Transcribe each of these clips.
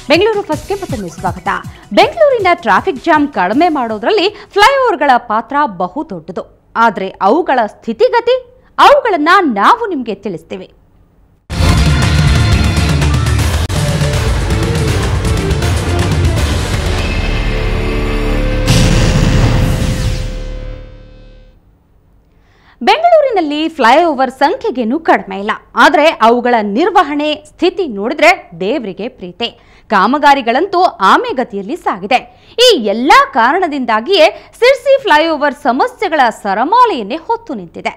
ಬೆಂಗಳೂರು ಫಸ್ಟ್ಗೆ ಮತ್ತೊಮ್ಮೆ ಸ್ವಾಗತ ಬೆಂಗಳೂರಿನ ಟ್ರಾಫಿಕ್ ಜಾಮ್ ಕಡಿಮೆ ಮಾಡೋದ್ರಲ್ಲಿ ಫ್ಲೈಓವರ್ಗಳ ಪಾತ್ರ ಬಹು ದೊಡ್ಡದು ಆದರೆ ಅವುಗಳ ಸ್ಥಿತಿಗತಿ ಅವುಗಳನ್ನ ನಾವು ನಿಮಗೆ ತಿಳಿಸ್ತೀವಿ ಬೆಂಗಳೂರಿನಲ್ಲಿ ಫ್ಲೈಓವರ್ ಸಂಖ್ಯೆಗೇನು ಕಡಿಮೆ ಇಲ್ಲ ಆದರೆ ಅವುಗಳ ನಿರ್ವಹಣೆ ಸ್ಥಿತಿ ನೋಡಿದ್ರೆ ದೇವರಿಗೆ ಪ್ರೀತಿ ಕಾಮಗಾರಿಗಳಂತೂ ಆಮೆಗತಿಯಲ್ಲಿ ಸಾಗಿದೆ ಈ ಎಲ್ಲಾ ಕಾರಣದಿಂದಾಗಿಯೇ ಸಿರ್ಸಿ ಫ್ಲೈಓವರ್ ಸಮಸ್ಯೆಗಳ ಸರಮಾಲೆಯನ್ನೇ ಹೊತ್ತು ನಿಂತಿದೆ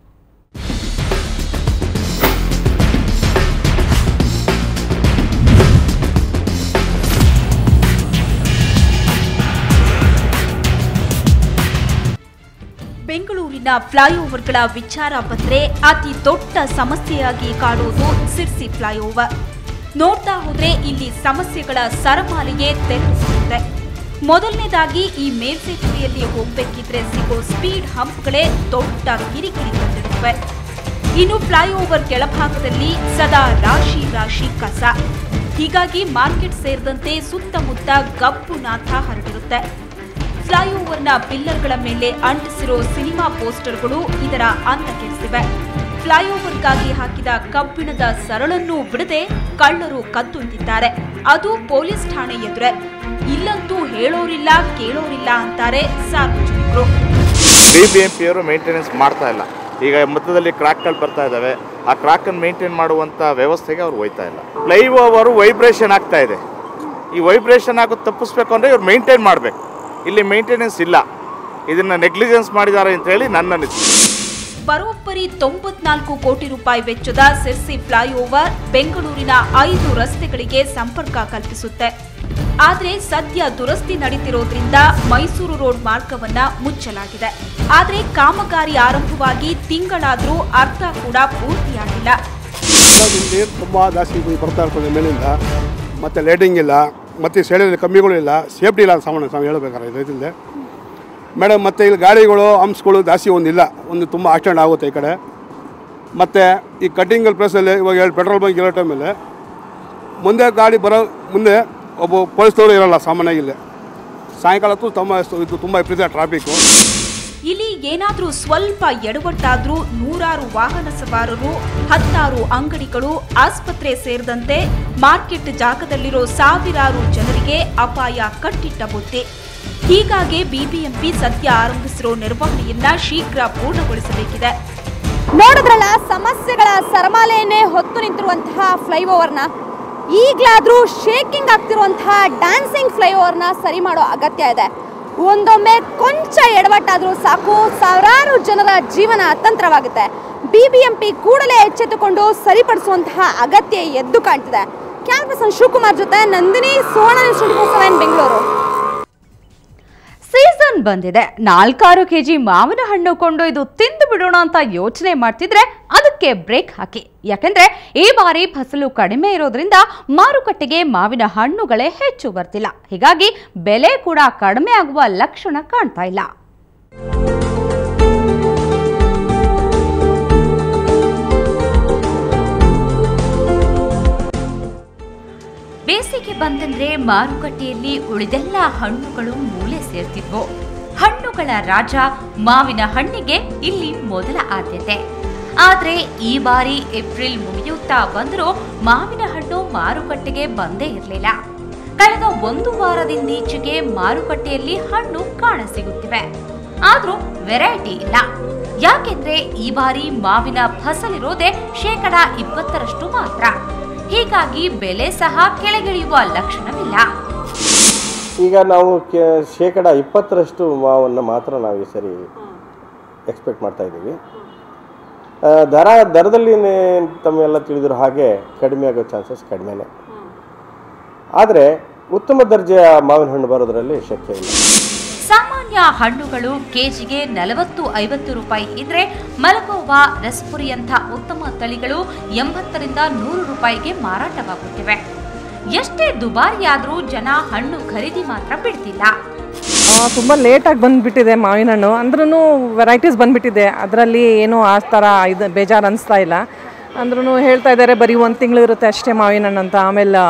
ಬೆಂಗಳೂರಿನ ಫ್ಲೈಓವರ್ಗಳ ವಿಚಾರ ಬಂದ್ರೆ ಅತಿ ದೊಡ್ಡ ಸಮಸ್ಯೆಯಾಗಿ ಕಾಡುವುದು ಸಿರ್ಸಿ ಫ್ಲೈಓವರ್ ನೋಡ್ತಾ ಹೋದ್ರೆ ಇಲ್ಲಿ ಸಮಸ್ಯೆಗಳ ಸರಮಾಲೆಯೇ ತೆರೆದುಕೊಂಡಿದೆ ಮೊದಲನೇದಾಗಿ ಈ ಮೇಲ್ಸೇತುವೆಯಲ್ಲಿ ಹೋಗ್ಬೇಕಿದ್ರೆ ಸಿಗೋ ಸ್ಪೀಡ್ ಹಂಪ್ಗಳೇ ದೊಡ್ಡ ಕಿರಿಕಿರಿ ತಂದಿರುತ್ತವೆ ಇನ್ನು ಫ್ಲೈಓವರ್ ಕೆಳಭಾಗದಲ್ಲಿ ಸದಾ ರಾಶಿ ರಾಶಿ ಕಸ ಹೀಗಾಗಿ ಮಾರ್ಕೆಟ್ ಸೇರಿದಂತೆ ಸುತ್ತಮುತ್ತ ಗಬ್ಬು ನಾಥ ಹರಡಿರುತ್ತೆ ಫ್ಲೈಓವರ್ನ ಪಿಲ್ಲರ್ಗಳ ಮೇಲೆ ಅಂಟಿಸಿರೋ ಸಿನಿಮಾ ಪೋಸ್ಟರ್ಗಳು ಇದರ ಅಂದ ಕೆಡಿಸಿವೆ ಫ್ಲೈಓವರ್ಗಾಗಿ ಹಾಕಿದ ಕಬ್ಬಿಣದ ಸರಳನ್ನೂ ಬಿಡದೆ ಕಳ್ಳರು ಕದ್ದೊಯ್ದಿದ್ದಾರೆ ಅದು ಪೊಲೀಸ್ ಠಾಣೆ ಎದುರೇ ಇಲ್ಲಂತೂ ಹೇಳೋರಿಲ್ಲ ಕೇಳೋರಿಲ್ಲ ಅಂತಾರೆ ಸಾರ್ವಜನಿಕರು ಬಿ ಬಿ ಎಂ ಪಿಯವರು ಮೇಂಟೆನೆನ್ಸ್ ಮಾಡ್ತಾ ಇಲ್ಲ ಈಗ ಮಧ್ಯದಲ್ಲಿ ಕ್ರಾಕ್ಗಳು ಬರ್ತಾ ಇದ್ದಾವೆ ಆ ಕ್ರಾಕನ್ನು ಮೇಂಟೈನ್ ಮಾಡುವಂಥ ವ್ಯವಸ್ಥೆಗೆ ಅವ್ರು ಹೋಯ್ತಾ ಇಲ್ಲ ಫ್ಲೈ ಓವರು ವೈಬ್ರೇಷನ್ ಆಗ್ತಾ ಇದೆ ಈ ವೈಬ್ರೇಷನ್ ಆಗೋದು ತಪ್ಪಿಸ್ಬೇಕು ಅಂದರೆ ಇವ್ರು ಮೇಂಟೈನ್ ಮಾಡಬೇಕು ಇಲ್ಲಿ ಮೇಂಟೆನೆನ್ಸ್ ಇಲ್ಲ ಇದನ್ನು ನೆಗ್ಲಿಜೆನ್ಸ್ ಮಾಡಿದ್ದಾರೆ ಅಂತ ಹೇಳಿ ನನ್ನ ಅನಿಸಿಕೆ ಬರೋಬ್ಬರಿ ತೊಂಬತ್ನಾಲ್ಕು ಕೋಟಿ ರೂಪಾಯಿ ವೆಚ್ಚದ ಸಿರ್ಸಿ ಫ್ಲೈಓವರ್ ಬೆಂಗಳೂರಿನ ಐದು ರಸ್ತೆಗಳಿಗೆ ಸಂಪರ್ಕ ಕಲ್ಪಿಸುತ್ತೆ ಆದ್ರೆ ಸದ್ಯ ದುರಸ್ತಿ ನಡೀತಿರೋದ್ರಿಂದ ಮೈಸೂರು ರೋಡ್ ಮಾರ್ಗವನ್ನ ಮುಚ್ಚಲಾಗಿದೆ ಆದ್ರೆ ಕಾಮಗಾರಿ ಆರಂಭವಾಗಿ ತಿಂಗಳಾದ್ರೂ ಅರ್ಧ ಕೂಡ ಪೂರ್ತಿಯಾಗಿಲ್ಲ ನೀರು ತುಂಬ ಜಾಸ್ತಿ ಬರ್ತಾ ಇರ್ತದೆ ಮೇಲಿಂದ ಮತ್ತು ಲೈಟಿಂಗ್ ಇಲ್ಲ ಮತ್ತು ಸೈಡಲ್ಲಿ ಕಂಬಿಗಳು ಇಲ್ಲ ಸೇಫ್ಟಿ ಇಲ್ಲ ಸಾಮಾನ್ಯ ನಾವು ಹೇಳ್ಬೇಕಾದ್ರೆ ಇದರಿಂದ ಮೇಡಮ್ ಮತ್ತು ಇಲ್ಲಿ ಗಾಡಿಗಳು ಹಂಪ್ಸ್ಗಳು ಜಾಸ್ತಿ ಒಂದಿಲ್ಲ ಒಂದು ತುಂಬ ಆಕ್ಸಿಡೆಂಟ್ ಆಗುತ್ತೆ ಈ ಕಡೆ ಮತ್ತು ಈ ಕಟ್ಟಿಂಗಲ್ ಪ್ಲೇಸಲ್ಲಿ ಇವಾಗ ಹೇಳಿ ಪೆಟ್ರೋಲ್ ಬಂಕ್ ಇರೋ ಟೈಮಲ್ಲಿ ಮುಂದೆ ಗಾಡಿ ಬರೋ ಮುಂದೆ ಒಬ್ಬ ಪೊಲೀಸ್ನವರು ಇರೋಲ್ಲ ಸಾಮಾನ್ಯವಾಗಿ ಇಲ್ಲಿ ಸಾಯಂಕಾಲ ಹೊತ್ತು ತುಂಬ ಇದು ತುಂಬ ವಿಪರೀತ ಟ್ರಾಫಿಕ್ಕು ಇಲ್ಲಿ ಏನಾದ್ರೂ ಸ್ವಲ್ಪ ಎಡವಟ್ಟಾದ್ರೂ ನೂರಾರು ವಾಹನ ಸವಾರರು ಹತ್ತಾರು ಅಂಗಡಿಗಳು ಆಸ್ಪತ್ರೆ ಸೇರಿದಂತೆ ಮಾರ್ಕೆಟ್ ಜಾಗದಲ್ಲಿರೋ ಸಾವಿರಾರು ಜನರಿಗೆ ಅಪಾಯ ಕಟ್ಟಿಟ್ಟ ಬುತ್ತಿ ಹೀಗಾಗಿ ಬಿಬಿಎಂಪಿ ಸದ್ಯ ಆರಂಭಿಸಿರೋ ನಿರ್ವಹಣೆಯನ್ನ ಶೀಘ್ರ ಪೂರ್ಣಗೊಳಿಸಬೇಕಿದೆ ನೋಡಿದ್ರಲ್ಲ ಸಮಸ್ಯೆಗಳ ಸರಮಾಲೆಯನ್ನೇ ಹೊತ್ತು ನಿಂತಿರುವಂತಹ ಫ್ಲೈಓವರ್ನ ಈಗಲಾದರೂ ಶೇಕಿಂಗ್ ಆಗ್ತಿರುವಂತಹ ಡ್ಯಾನ್ಸಿಂಗ್ ಫ್ಲೈಓವರ್ನ ಸರಿ ಮಾಡೋ ಅಗತ್ಯ ಇದೆ ಒಂದೊಮ್ಮೆ ಕೊಂಚ ಎಡವಟ್ಟಾದರೂ ಸಾಕು ಸಾವಿರಾರು ಜನರ ಜೀವನ ಅತಂತ್ರವಾಗುತ್ತೆ ಬಿ ಬಿ ಎಂ ಪಿ ಕೂಡಲೇ ಎಚ್ಚೆತ್ತುಕೊಂಡು ಸರಿಪಡಿಸುವಂತಹ ಅಗತ್ಯ ಎದ್ದು ಕಾಣ್ತಿದೆ ಕ್ಯಾನ್ ಪರ್ಸನ್ ಶಿವಕುಮಾರ್ ಜೊತೆ Nandini Suvarna news twenty four seven Bengaluru season ಬಂದಿದೆ ನಾಲ್ಕಾರು ಕೆಜಿ ಮಾವಿನ ಹಣ್ಣು ಕೊಂಡೊಯ್ದು ತಿಂದು ಬಿಡೋಣ ಅಂತ ಯೋಚನೆ ಮಾಡ್ತಿದ್ರೆ ಅದಕ್ಕೆ ಬ್ರೇಕ್ ಹಾಕಿ ಯಾಕೆಂದ್ರೆ ಈ ಬಾರಿ ಫಸಲು ಕಡಿಮೆ ಇರೋದ್ರಿಂದ ಮಾರುಕಟ್ಟೆಗೆ ಮಾವಿನ ಹಣ್ಣುಗಳೇ ಹೆಚ್ಚು ಬರ್ತಿಲ್ಲ ಹೀಗಾಗಿ ಬೆಲೆ ಕೂಡ ಕಡಿಮೆ ಆಗುವ ಲಕ್ಷಣ ಕಾಣ್ತಾ ಇಲ್ಲ ಬೇಸಿಗೆ ಬಂದಂದ್ರೆ ಮಾರುಕಟ್ಟೆಯಲ್ಲಿ ಉಳಿದೆಲ್ಲ ಹಣ್ಣುಗಳು ಮೂಲೆ ಸೇರ್ತಿದ್ವು ಹಣ್ಣುಗಳ ರಾಜ ಮಾವಿನ ಹಣ್ಣಿಗೆ ಇಲ್ಲಿ ಮೊದಲ ಆದ್ಯತೆ ಆದ್ರೆ ಈ ಬಾರಿ ಏಪ್ರಿಲ್ ಮುಗಿಯುತ್ತಾ ಬಂದರೂ ಮಾವಿನ ಹಣ್ಣು ಮಾರುಕಟ್ಟೆಗೆ ಬಂದೇ ಇರಲಿಲ್ಲ ಕಳೆದ ಒಂದು ವಾರದಿಂದೀಚೆಗೆ ಮಾರುಕಟ್ಟೆಯಲ್ಲಿ ಹಣ್ಣು ಕಾಣಸಿಗುತ್ತಿವೆ ಆದ್ರೂ ವೆರೈಟಿ ಇಲ್ಲ ಯಾಕೆಂದ್ರೆ ಈ ಬಾರಿ ಮಾವಿನ ಫಸಲಿರೋದೇ ಶೇಕಡ ಇಪ್ಪತ್ತರಷ್ಟು ಮಾತ್ರ ಹೀಗಾಗಿ ಬೆಲೆ ಸಹ ಕೆಳಗಿಳಿಯುವ ಲಕ್ಷಣವಿಲ್ಲ ಈಗ ನಾವು ಕೆ ಶೇಕಡ ಇಪ್ಪತ್ತರಷ್ಟು ಮಾವನ್ನು ಮಾತ್ರ ನಾವು ಈ ಸರಿ ಎಕ್ಸ್ಪೆಕ್ಟ್ ಮಾಡ್ತಾ ಇದ್ದೀವಿ ಆ, ದರ ದರದಲ್ಲಿ ನೇ- ತಮ್ಮೆಲ್ಲ ತಿಳಿದಿರೋ ಹಾಗೆ ಕಡಿಮೆ ಆಗೋ ಚಾನ್ಸಸ್ ಕಡಿಮೆನೇ ಆದರೆ ಉತ್ತಮ ದರ್ಜೆಯ ಮಾವಿನ ಹಣ್ಣು ಬರೋದರಲ್ಲಿ ಶಕ್ಯ ಇಲ್ಲ ಸಾಮಾನ್ಯ ಹಣ್ಣುಗಳು ಕೆಜಿಗೆ ನಲವತ್ತು ಐವತ್ತು ರೂಪಾಯಿ ಇದ್ರೆ ಮಲಗೋವಾ ರಸ್ಪುರಿಯಂಥ ಉತ್ತಮ ತಳಿಗಳು ಎಂಬತ್ತರಿಂದ ನೂರು ರೂಪಾಯಿಗೆ ಮಾರಾಟವಾಗುತ್ತಿವೆ ಎಷ್ಟೇ ದುಬಾರಿಯಾದರೂ ಜನ ಹಣ್ಣು ಖರೀದಿ ಮಾತ್ರ ಬಿಡ್ತಿಲ್ಲ ತುಂಬ ಲೇಟಾಗಿ ಬಂದುಬಿಟ್ಟಿದೆ ಮಾವಿನ ಹಣ್ಣು ಅಂದ್ರೂ ವೆರೈಟೀಸ್ ಬಂದುಬಿಟ್ಟಿದೆ ಅದರಲ್ಲಿ ಏನೂ ಆ ಥರ ಇದು ಬೇಜಾರು ಅನಿಸ್ತಾ ಇಲ್ಲ ಅಂದ್ರೂ ಹೇಳ್ತಾ ಇದ್ದಾರೆ ಬರೀ ಒಂದು ತಿಂಗಳು ಇರುತ್ತೆ ಅಷ್ಟೇ ಮಾವಿನ ಹಣ್ಣು ಅಂತ ಆಮೇಲೆ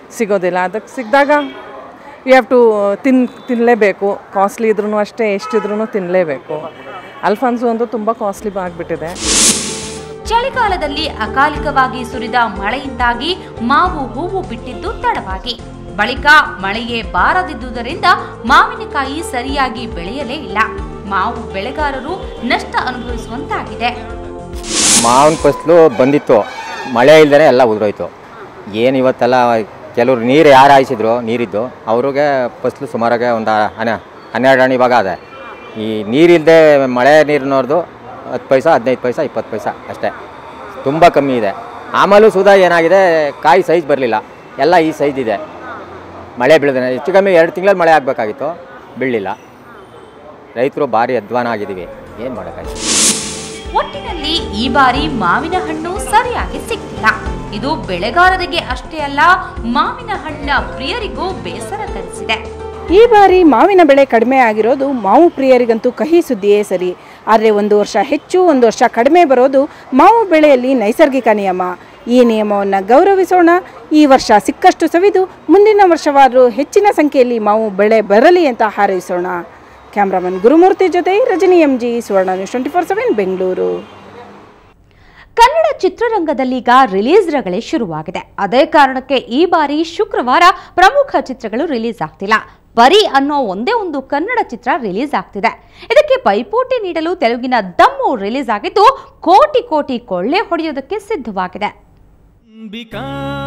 ಸಿಗೋದಿಲ್ಲ ಅದಕ್ಕೆ ಸಿಕ್ಕಿದಾಗ ಯು ಹ್ಯಾವ್ ಟು ತಿನ್ ತಿನ್ನಲೇಬೇಕು ಕಾಸ್ಟ್ಲಿ ಇದ್ರೂ ಅಷ್ಟೇ ಎಷ್ಟಿದ್ರೂ ತಿನ್ನಲೇಬೇಕು ಅಲ್ಫಾನ್ಸು ಒಂದು ತುಂಬ ಕಾಸ್ಟ್ಲಿ ಆಗಿಬಿಟ್ಟಿದೆ ಚಳಿಗಾಲದಲ್ಲಿ ಅಕಾಲಿಕವಾಗಿ ಸುರಿದ ಮಳೆಯಿಂದಾಗಿ ಮಾವು ಹೂವು ಬಿಟ್ಟಿದ್ದು ತಡವಾಗಿ ಬಳಿಕ ಮಳೆಯೇ ಬಾರದಿದ್ದುದರಿಂದ ಮಾವಿನಕಾಯಿ ಸರಿಯಾಗಿ ಬೆಳೆಯಲೇ ಇಲ್ಲ ಮಾವು ಬೆಳೆಗಾರರು ನಷ್ಟ ಅನುಭವಿಸುವಂತಾಗಿದೆ ಮಾವಿನ ಫಸಲು ಬಂದಿತ್ತು ಮಳೆ ಇಲ್ಲದೇ ಎಲ್ಲ ಉದುರೋಯ್ತು ಏನು ಇವತ್ತೆಲ್ಲ ಕೆಲವ್ರು ನೀರು ಯಾರು ಹಾಯಿಸಿದ್ರು ನೀರಿದ್ದು ಅವ್ರಿಗೆ ಫಸಲು ಸುಮಾರಾಗೆ ಒಂದು ಹನ್ನೆ ಹನ್ನೆರಡು ಹಣ್ಣು ಇವಾಗ ಅದೇ ಈ ನೀರಿಲ್ಲದೆ ಮಳೆ ನೀರಿನವ್ರದ್ದು ಹತ್ತು ಪೈಸಾ ಹದಿನೈದು ಪೈಸಾ ಇಪ್ಪತ್ತು ಪೈಸಾ ಅಷ್ಟೇ ತುಂಬ ಕಮ್ಮಿ ಇದೆ ಆಮೇಲೂ ಸುಧಾ ಏನಾಗಿದೆ ಕಾಯಿ ಸೈಜ್ ಬರಲಿಲ್ಲ ಎಲ್ಲ ಈ ಸೈಜ್ ಇದೆ ಮಳೆ ಬೀಳದೆ ಹೆಚ್ಚು ಕಮ್ಮಿ ಎರಡು ತಿಂಗಳಲ್ಲಿ ಮಳೆ ಆಗಬೇಕಾಗಿತ್ತು ಬೀಳಲಿಲ್ಲ ರೈತರು ಭಾರಿ ಅಧ್ವಾನ ಆಗಿದ್ದೀವಿ ಏನು ಮಾಡೋಕ್ಕಾಗಿತ್ತು ಒಟ್ಟಿನಲ್ಲಿ ಈ ಬಾರಿ ಮಾವಿನ ಹಣ್ಣು ಸರಿಯಾಗಿ ಸಿಕ್ತಿಲ್ಲ ಇದು ಬೆಳೆಗಾರರಿಗೆ ಅಷ್ಟೇ ಅಲ್ಲ ಮಾವಿನ ಹಣ್ಣಿನ ಪ್ರಿಯರಿಗೂ ಬೇಸರ ತರಿಸಿದೆ ಈ ಬಾರಿ ಮಾವಿನ ಬೆಳೆ ಕಡಿಮೆ ಆಗಿರೋದು ಮಾವು ಪ್ರಿಯರಿಗಂತೂ ಕಹಿ ಸುದ್ದಿಯೇ ಸರಿ ಆದರೆ ಒಂದು ವರ್ಷ ಹೆಚ್ಚು ಒಂದು ವರ್ಷ ಕಡಿಮೆ ಬರೋದು ಮಾವು ಬೆಳೆಯಲ್ಲಿ ನೈಸರ್ಗಿಕ ನಿಯಮ ಈ ನಿಯಮವನ್ನು ಗೌರವಿಸೋಣ ಈ ವರ್ಷ ಸಿಕ್ಕಷ್ಟು ಸವಿದು ಮುಂದಿನ ವರ್ಷವಾದರೂ ಹೆಚ್ಚಿನ ಸಂಖ್ಯೆಯಲ್ಲಿ ಮಾವು ಬೆಳೆ ಬರಲಿ ಅಂತ ಹಾರೈಸೋಣ ಕ್ಯಾಮ್ರಾಮನ್ ಗುರುಮೂರ್ತಿ ಜೊತೆ Rajani M G Suvarna news twenty four seven Bengaluru Kannada ಚಿತ್ರರಂಗದಲ್ಲೀಗ ರಿಲೀಸ್ ರಗಳೇ ಶುರುವಾಗಿದೆ ಅದೇ ಕಾರಣಕ್ಕೆ ಈ ಬಾರಿ ಶುಕ್ರವಾರ ಪ್ರಮುಖ ಚಿತ್ರಗಳು ರಿಲೀಸ್ ಆಗ್ತಿಲ್ಲ ಪರಿ ಅನ್ನೋ ಒಂದೇ ಒಂದು ಕನ್ನಡ ಚಿತ್ರ ರಿಲೀಸ್ ಆಗ್ತಿದೆ ಇದಕ್ಕೆ ಪೈಪೋಟಿ ನೀಡಲು ತೆಲುಗಿನ ದಮ್ಮು ರಿಲೀಸ್ ಆಗಿದ್ದು ಕೋಟಿ ಕೋಟಿ ಕೊಳ್ಳೆ ಹೊಡೆಯೋದಕ್ಕೆ ಸಿದ್ಧವಾಗಿದೆ ಅಂಬಿಕಾ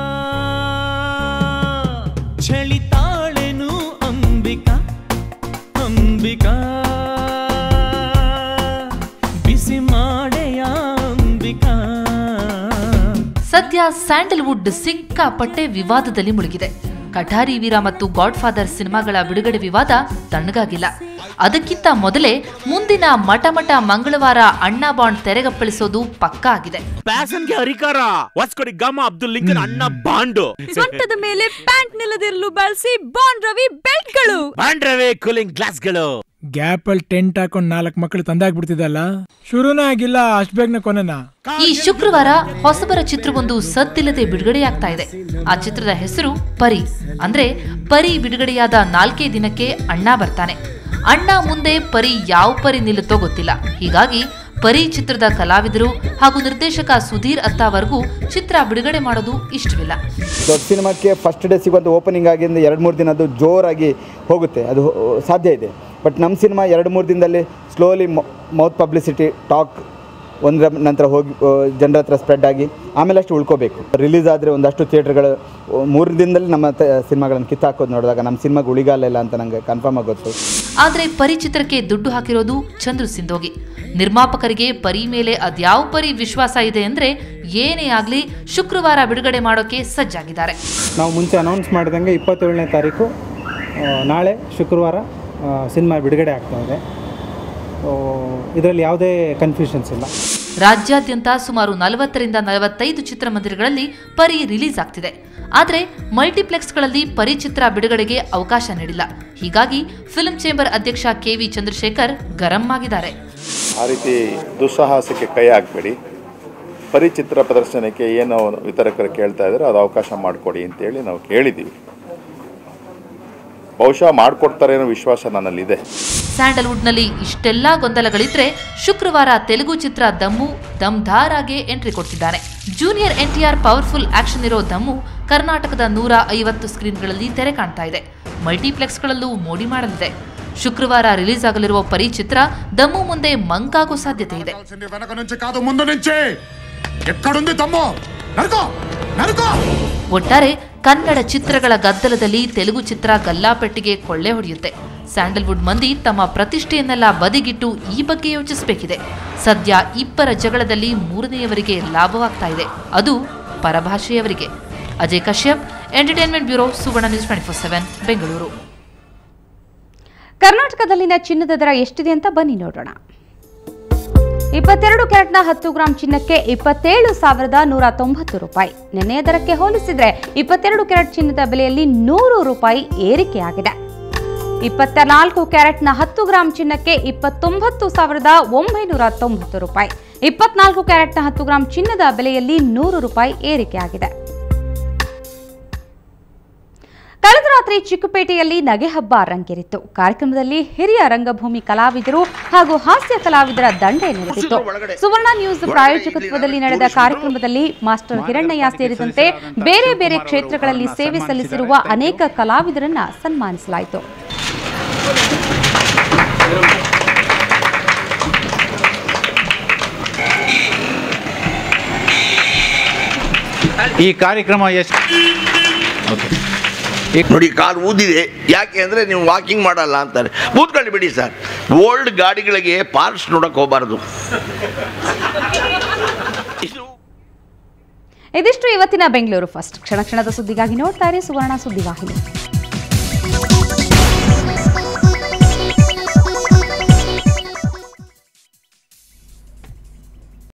ಚಳಿತಾಳೆನು ಅಂಬಿಕಾ ಅಂಬಿಕಾ ಬಿಸಿ ಮಾಡೆಯ ಅಂಬಿಕಾ ಸದ್ಯ ಸ್ಯಾಂಡಲ್ವುಡ್ ಸಿಕ್ಕಾಪಟ್ಟೆ ವಿವಾದದಲ್ಲಿ ಮುಳುಗಿದೆ ಕಠಾರಿ ವೀರ ಮತ್ತು ಗಾಡ್ ಫಾದರ್ ಸಿನಿಮಾಗಳ ಬಿಡುಗಡೆ ವಿವಾದ ತಣ್ಣಗಾಗಿಲ್ಲ ಅದಕ್ಕಿಂತ ಮೊದಲೇ ಮುಂದಿನ ಮಠ ಮಠ ಮಂಗಳವಾರ ಅಣ್ಣ ಬಾಂಡ್ ತೆರೆಗಪ್ಪಳಿಸೋದು ಪಕ್ಕಾ ಆಗಿದೆ ಪ್ಯಾಸನ್ಗೆ ಹರಿಕಾರ ಹೊಸ್ಕೊಡಿ ಗಮ ಅಬ್ದುಲ್ ಲಿಂಕನ್ ಅಣ್ಣ ಬಾಂಡು ಸೊಂಟದ ಮೇಲೆ ಪ್ಯಾಂಟ್ ನಿಲ್ಲದಿರಲು ಬಳಸಿ ಬಾಂಡ್ ರವಿ ಬೆಲ್ಟ್ಗಳು ಬಾಂಡ್ರವೇ ಕೂಲಿಂಗ್ ಗ್ಲಾಸ್ಗಳು ಗ್ಯಾಪ್ ಅಲ್ಲಿ ಟೆಂಟ್ ಹಾಕೊಂಡ್ ನಾಲ್ಕು ಮಕ್ಕಳು ತಂದಾಗ್ಬಿಡ್ತಿದಲ್ಲ ಶುರುನೇ ಆಗಿಲ್ಲ ಅಷ್ಟ್ ಬೇಗನೆ ಕೊನೆನಾ ಈ ಶುಕ್ರವಾರ ಹೊಸಬರ ಚಿತ್ರವೊಂದು ಸದ್ದಿಲ್ಲದೆ ಬಿಡುಗಡೆಯಾಗ್ತಾ ಇದೆ ಆ ಚಿತ್ರದ ಹೆಸರು ಪರಿ ಅಂದ್ರೆ ಪರಿ ಬಿಡುಗಡೆಯಾದ ನಾಲ್ಕೇ ದಿನಕ್ಕೆ ಅಣ್ಣ ಬರ್ತಾನೆ ಅಣ್ಣ ಮುಂದೆ ಪರಿ ಯಾವ ಪರಿ ನಿಲ್ಲುತ್ತೋ ಗೊತ್ತಿಲ್ಲ ಹೀಗಾಗಿ ಪರಿ ಚಿತ್ರದ ಕಲಾವಿದರು ಹಾಗೂ ನಿರ್ದೇಶಕ ಸುಧೀರ್ ಅತ್ತಾವರೆಗೂ ಚಿತ್ರ ಬಿಡುಗಡೆ ಮಾಡೋದು ಇಷ್ಟವಿಲ್ಲ ದೊಡ್ಡ ಸಿನಿಮಾಕ್ಕೆ ಫಸ್ಟ್ ಡೇ ಸಿಗುವಂಥ ಓಪನಿಂಗ್ ಆಗಿಂದ ಎರಡು ಮೂರು ದಿನ ಅದು ಜೋರಾಗಿ ಹೋಗುತ್ತೆ ಅದು ಹೋ- ಸಾಧ್ಯ ಇದೆ ಬಟ್ ನಮ್ಮ ಸಿನಿಮಾ ಎರಡು ಮೂರು ದಿನದಲ್ಲಿ ಸ್ಲೋಲಿ ಮೌತ್ ಪಬ್ಲಿಸಿಟಿ ಟಾಕ್ ಒಂದರ ನಂತರ ಹೋಗಿ ಜನರ ಹತ್ರ ಸ್ಪ್ರೆಡ್ ಆಗಿ ಆಮೇಲೆ ಅಷ್ಟು ಉಳ್ಕೋಬೇಕು ರಿಲೀಸ್ ಆದರೆ ಒಂದಷ್ಟು ಥಿಯೇಟ್ರ್ಗಳು ಮೂರು ದಿನದಲ್ಲಿ ನಮ್ಮ ತ- ಸಿನಿಮಾಗಳನ್ನು ಕಿತ್ತಾಕೋದು ನೋಡಿದಾಗ ನಮ್ಮ ಸಿನಿಮಾಗೆ ಉಳಿಗಾಲ ಇಲ್ಲ ಅಂತ ನನಗೆ ಕನ್ಫರ್ಮ್ ಆಗಿ ಗೊತ್ತು ಆದ್ರೆ ಪರಿ ಚಿತ್ರಕ್ಕೆ ದುಡ್ಡು ಹಾಕಿರೋದು ಚಂದ್ರು ಸಿಂಧೋಗಿ ನಿರ್ಮಾಪಕರಿಗೆ ಪರಿ ಮೇಲೆ ಅದ್ಯಾವ ಪರಿ ವಿಶ್ವಾಸ ಇದೆ ಅಂದ್ರೆ ಏನೇ ಆಗ್ಲಿ ಶುಕ್ರವಾರ ಬಿಡುಗಡೆ ಮಾಡೋಕೆ ಸಜ್ಜಾಗಿದ್ದಾರೆ ನಾವು ಮುಂಚೆ ಅನೌನ್ಸ್ ಮಾಡಿದಂಗೆ ಇಪ್ಪತ್ತೇಳನೇ ತಾರೀಕು ಆ, ನಾಳೆ ಶುಕ್ರವಾರ ಸಿನಿಮಾ ಬಿಡುಗಡೆ ಆಗ್ತಾ ಇದೆ ಇದರಲ್ಲಿ ಯಾವುದೇ ಕನ್ಫ್ಯೂಷನ್ಸ್ ಇಲ್ಲ ರಾಜ್ಯಾದ್ಯಂತ ಸುಮಾರು ನಲವತ್ತರಿಂದ ನಲವತ್ತೈದು ಚಿತ್ರಮಂದಿರಗಳಲ್ಲಿ ಪರಿ ರಿಲೀಸ್ ಆಗ್ತಿದೆ ಆದರೆ ಮಲ್ಟಿಪ್ಲೆಕ್ಸ್ಗಳಲ್ಲಿ ಪರಿ ಚಿತ್ರ ಬಿಡುಗಡೆಗೆ ಅವಕಾಶ ನೀಡಿಲ್ಲ ಹೀಗಾಗಿ ಫಿಲ್ಮ್ ಚೇಂಬರ್ ಅಧ್ಯಕ್ಷ ಕೆವಿ ಚಂದ್ರಶೇಖರ್ ಗರಂ ಆಗಿದ್ದಾರೆ ಆ ರೀತಿ ದುಸ್ಸಾಹಸಕ್ಕೆ ಕೈ ಹಾಕಬೇಡಿ ಪರಿಚಿತ್ರ ಪ್ರದರ್ಶನಕ್ಕೆ ಏನು ವಿತರಕರು ಕೇಳ್ತಾ ಇದ್ದಾರೆ ಅದು ಅವಕಾಶ ಮಾಡಿಕೊಡಿ ಅಂತೇಳಿ ನಾವು ಕೇಳಿದ್ದೀವಿ ಬಹುಶಃ ಮಾಡಿಕೊಡ್ತಾರೆ ಅನ್ನೋ ವಿಶ್ವಾಸ ನನ್ನಲ್ಲಿದೆ ಸ್ಯಾಂಡಲ್ವುಡ್ನಲ್ಲಿ ಇಷ್ಟೆಲ್ಲ ಗೊಂದಲಗಳಿದ್ರೆ ಶುಕ್ರವಾರ ತೆಲುಗು ಚಿತ್ರ ದಮ್ಮು ದಮ್ಧಾರಾಗೆ ಎಂಟ್ರಿ ಕೊಡ್ತಿದ್ದಾನೆ ಜೂನಿಯರ್ ಎನ್ಟಿಆರ್ ಪವರ್ಫುಲ್ ಆಕ್ಷನ್ ಇರೋ ದಮ್ಮು ಕರ್ನಾಟಕದ ನೂರ ಐವತ್ತು ಸ್ಕ್ರೀನ್ಗಳಲ್ಲಿ ತೆರೆ ಕಾಣ್ತಾ ಇದೆ ಮಲ್ಟಿಪ್ಲೆಕ್ಸ್ಗಳಲ್ಲೂ ಮೋಡಿ ಮಾಡಲಿದೆ ಶುಕ್ರವಾರ ರಿಲೀಸ್ ಆಗಲಿರುವ ಪರಿ ಚಿತ್ರ ದಮ್ಮು ಮುಂದೆ ಮಂಕಾಗೋ ಸಾಧ್ಯತೆ ಇದೆ వెనక నుంచి కాదు ముందు నుంచి ఎక్కడుంది తమ్ము నరుకో నరుకో ಒಟ್ಟಾರೆ ಕನ್ನಡ ಚಿತ್ರಗಳ ಗದ್ದಲದಲ್ಲಿ ತೆಲುಗು ಚಿತ್ರ ಗಲ್ಲಾಪೆಟ್ಟಿಗೆ ಕೊಳ್ಳೆ ಹೊಡೆಯುತ್ತೆ ಸ್ಯಾಂಡಲ್ವುಡ್ ಮಂದಿ ತಮ್ಮ ಪ್ರತಿಷ್ಠೆಯನ್ನೆಲ್ಲ ಬದಿಗಿಟ್ಟು ಈ ಬಗ್ಗೆ ಯೋಚಿಸಬೇಕಿದೆ ಸದ್ಯ ಇಬ್ಬರ ಜಗಳದಲ್ಲಿ ಮೂರನೆಯವರಿಗೆ ಲಾಭವಾಗ್ತಾ ಇದೆ ಅದು ಪರಭಾಷೆಯವರಿಗೆ Ajay Kashyap entertainment bureau Suvarna news twenty four seven Bengaluru ಕರ್ನಾಟಕದಲ್ಲಿನ ಚಿನ್ನದ ದರ ಎಷ್ಟಿದೆ ಅಂತ ಬನ್ನಿ ನೋಡೋಣ ಇಪ್ಪತ್ತೆರಡು ಕ್ಯಾರೆಟ್ನ ಹತ್ತು ಗ್ರಾಂ ಚಿನ್ನಕ್ಕೆ ಇಪ್ಪತ್ತೇಳು ಸಾವಿರದ ನೂರ ತೊಂಬತ್ತು ರೂಪಾಯಿ ನಿನ್ನೆಯ ದರಕ್ಕೆ ಹೋಲಿಸಿದ್ರೆ ಇಪ್ಪತ್ತೆರಡು ಕ್ಯಾರೆಟ್ ಚಿನ್ನದ ಬೆಲೆಯಲ್ಲಿ ನೂರು ರೂಪಾಯಿ ಏರಿಕೆಯಾಗಿದೆ ಇಪ್ಪತ್ತ ನಾಲ್ಕು ಕ್ಯಾರೆಟ್ನ ಹತ್ತು ಗ್ರಾಂ ಚಿನ್ನಕ್ಕೆ ಇಪ್ಪತ್ತೊಂಬತ್ತು ಸಾವಿರದ ಒಂಬೈನೂರ ತೊಂಬತ್ತು ರೂಪಾಯಿ ಇಪ್ಪತ್ನಾಲ್ಕು ಕ್ಯಾರೆಟ್ನ ಹತ್ತು ಗ್ರಾಂ ಚಿನ್ನದ ಬೆಲೆಯಲ್ಲಿ ನೂರು ರೂಪಾಯಿ ಏರಿಕೆಯಾಗಿದೆ ರಾತ್ರಿ ಚಿಕ್ಕಪೇಟೆಯಲ್ಲಿ ನಗೆ ಹಬ್ಬ ರಂಗೇರಿತ್ತು ಕಾರ್ಯಕ್ರಮದಲ್ಲಿ ಹಿರಿಯ ರಂಗಭೂಮಿ ಕಲಾವಿದರು ಹಾಗೂ ಹಾಸ್ಯ ಕಲಾವಿದರ ದಂಡೆ ನಡೆದಿತ್ತು ಸುವರ್ಣ ನ್ಯೂಸ್ ಪ್ರಾಯೋಜಕತ್ವದಲ್ಲಿ ನಡೆದ ಕಾರ್ಯಕ್ರಮದಲ್ಲಿ ಮಾಸ್ಟರ್ ಹಿರಣ್ಣಯ್ಯ ಸೇರಿದಂತೆ ಬೇರೆ ಬೇರೆ ಕ್ಷೇತ್ರಗಳಲ್ಲಿ ಸೇವೆ ಸಲ್ಲಿಸಿರುವ ಅನೇಕ ಕಲಾವಿದರನ್ನ ಸನ್ಮಾನಿಸಲಾಯಿತು ಈ ಕಾರ್ಯಕ್ರಮ ಎಷ್ಟು ನೋಡಿ ಕಾಲು ಊದಿದೆ ಯಾಕೆ ಅಂದರೆ ನೀವು ವಾಕಿಂಗ್ ಮಾಡಲ್ಲ ಅಂತಾರೆ ಕೂತ್ಕೊಳ್ಳಿ ಬಿಡಿ ಸರ್ ಓಲ್ಡ್ ಗಾಡಿಗಳಿಗೆ ಪಾರ್ಟ್ಸ್ ನೋಡಕ್ಕೆ ಹೋಗಬಾರ್ದು ಇದಿಷ್ಟು ಇವತ್ತಿನ ಬೆಂಗಳೂರು ಫಸ್ಟ್ ಕ್ಷಣ ಕ್ಷಣದ ಸುದ್ದಿಗಾಗಿ ನೋಡ್ತಾರೆ ಸುವರ್ಣ ಸುದ್ದಿವಾಹಿನಿ